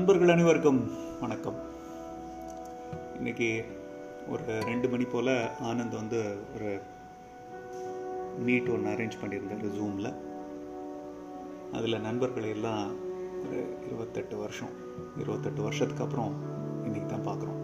நண்பர்கள் அனைவருக்கும் வணக்கம் இன்னைக்கு ஒரு ரெண்டு மணி போல் ஆனந்த் வந்து ஒரு மீட் ஒன்று அரேஞ்ச் பண்ணியிருந்தார் ஜூமில் அதில் நண்பர்களை எல்லாம் ஒரு இருபத்தெட்டு வருஷம் இருபத்தெட்டு வருஷத்துக்கு அப்புறம் இன்னைக்கு தான் பார்க்குறோம்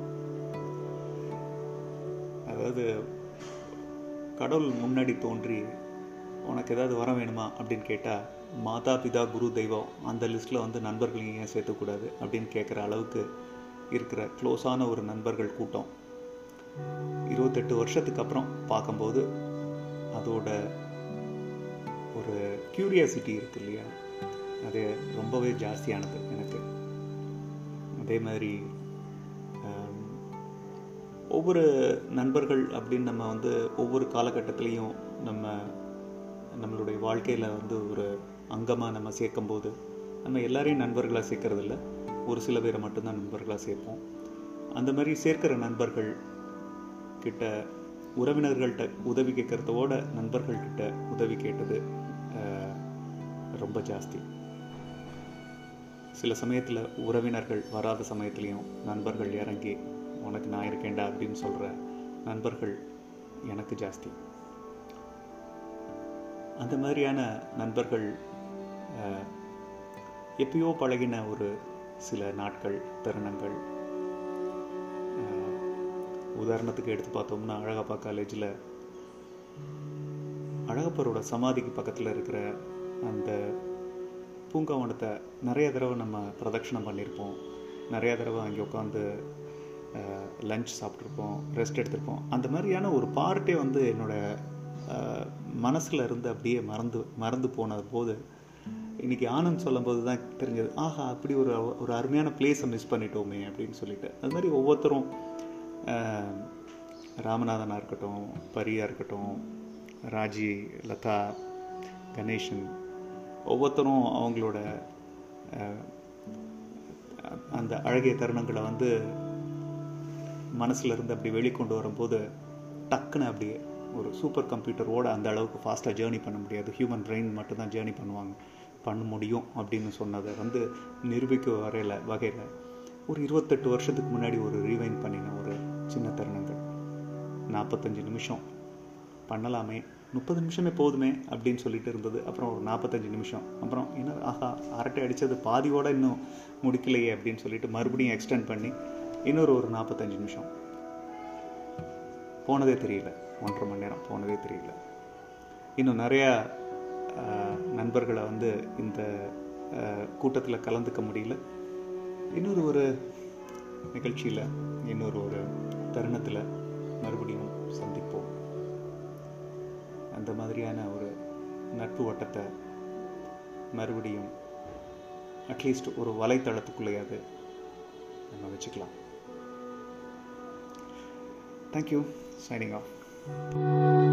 அதாவது கடவுள் முன்னாடி தோன்றி உனக்கு ஏதாவது வர வேணுமா அப்படின்னு கேட்டால் மாதா பிதா குரு தெய்வம் அந்த லிஸ்ட்டில் வந்து நண்பர்களையும் ஏன் சேர்த்துக்கூடாது அப்படின்னு கேட்குற அளவுக்கு இருக்கிற க்ளோஸான ஒரு நண்பர்கள் கூட்டம் இருபத்தெட்டு வருஷத்துக்கு அப்புறம் பார்க்கும்போது அதோட ஒரு க்யூரியாசிட்டி இருக்கு இல்லையா அது ரொம்பவே ஜாஸ்தியானது எனக்கு அதே மாதிரி ஆம், ஒவ்வொரு நண்பர்கள் அப்படின்னு நம்ம வந்து ஒவ்வொரு காலகட்டத்திலையும் நம்ம நம்மளுடைய வாழ்க்கையில் வந்து ஒரு அங்கமாக நம்ம சேர்க்கும்போது நம்ம எல்லாரையும் நண்பர்களாக சேர்க்கறதில்ல ஒரு சில பேரை மட்டும்தான் நண்பர்களாக சேர்ப்போம் அந்த மாதிரி சேர்க்கிற நண்பர்கள் கிட்ட உறவினர்கள்ட்ட உதவி கேட்கறதோட நண்பர்கள்கிட்ட உதவி கேட்டது ஆஹ், ரொம்ப ஜாஸ்தி சில சமயத்தில் உறவினர்கள் வராத சமயத்துலேயும் நண்பர்கள் இறங்கி உனக்கு நான் இருக்கேன்டா அப்படின்னு சொல்கிற நண்பர்கள் எனக்கு ஜாஸ்தி அந்த மாதிரியான நண்பர்கள் ஆஹ், எப்பயோ பழகின ஒரு சில நாட்கள் தருணங்கள் ஆஹ், உதாரணத்துக்கு எடுத்து பார்த்தோம்னா அழகப்பா காலேஜில் அழகப்பரோட சமாதிக்கு பக்கத்தில் இருக்கிற அந்த பூங்காவனத்தை நிறைய தடவை நம்ம பிரதட்சணம் பண்ணியிருப்போம் நிறைய தடவை அங்கே உட்காந்து லஞ்ச் சாப்பிட்ருப்போம் ரெஸ்ட் எடுத்திருப்போம் அந்த மாதிரியான ஒரு பார்ட்டே வந்து என்னோட அஹ், மனசுல இருந்து அப்படியே மறந்து மறந்து போனது போது இன்னைக்கு ஆனந்த் சொல்லும்போது தான் தெரிஞ்சது ஆஹா அப்படி ஒரு ஒரு அருமையான பிளேஸை மிஸ் பண்ணிட்டோமே அப்படின்னு சொல்லிட்டு அது மாதிரி ஒவ்வொருத்தரும் அஹ், ராமநாதனாக இருக்கட்டும் பரியா இருக்கட்டும் ராஜி லதா கணேசன் ஒவ்வொருத்தரும் அவங்களோட அஹ், அந்த அழகிய தருணங்களை வந்து மனசுல இருந்து அப்படி வெளிக்கொண்டு வரும்போது டக்குன்னு அப்படியே ஒரு சூப்பர் கம்ப்யூட்டரோட அந்த அளவுக்கு ஃபாஸ்ட்டாக ஜேர்னி பண்ண முடியாது ஹியூமன் பிரெயின் மட்டும்தான் ஜேர்னி பண்ணுவாங்க பண்ண முடியும் அப்படின்னு சொன்னதை வந்து நிரூபிக்க வரையில வகையில் ஒரு இருபத்தெட்டு வருஷத்துக்கு முன்னாடி ஒரு ரீவைன் பண்ணின ஒரு சின்ன தருணங்கள் நாற்பத்தஞ்சு நிமிஷம் பண்ணலாமே முப்பது நிமிஷமே போதுமே அப்படின்னு சொல்லிட்டு இருந்தது அப்புறம் ஒரு நாற்பத்தஞ்சு நிமிஷம் அப்புறம் என்ன ஆஹா அரட்டை அடித்தது பாதியோட இன்னும் முடிக்கலையே அப்படின்னு சொல்லிட்டு மறுபடியும் எக்ஸ்டெண்ட் பண்ணி இன்னொரு ஒரு நாற்பத்தஞ்சு நிமிஷம் போனதே தெரியல ஒன்றரை மணி நேரம் போனதே தெரியல இன்னும் நிறையா ஆஹ், நண்பர்களை வந்து இந்த கூட்டத்தில் கலந்துக்க முடியல இன்னொரு ஒரு நிகழ்ச்சியில் இன்னொரு ஒரு தருணத்தில் மறுபடியும் சந்திப்போம் அந்த மாதிரியான ஒரு நட்பு வட்டத்தை மறுபடியும் அட்லீஸ்ட் ஒரு வலைத்தளத்துக்குள்ளேயாவது நம்ம வச்சுக்கலாம் தேங்க்யூ சைனிங் ஆஃப்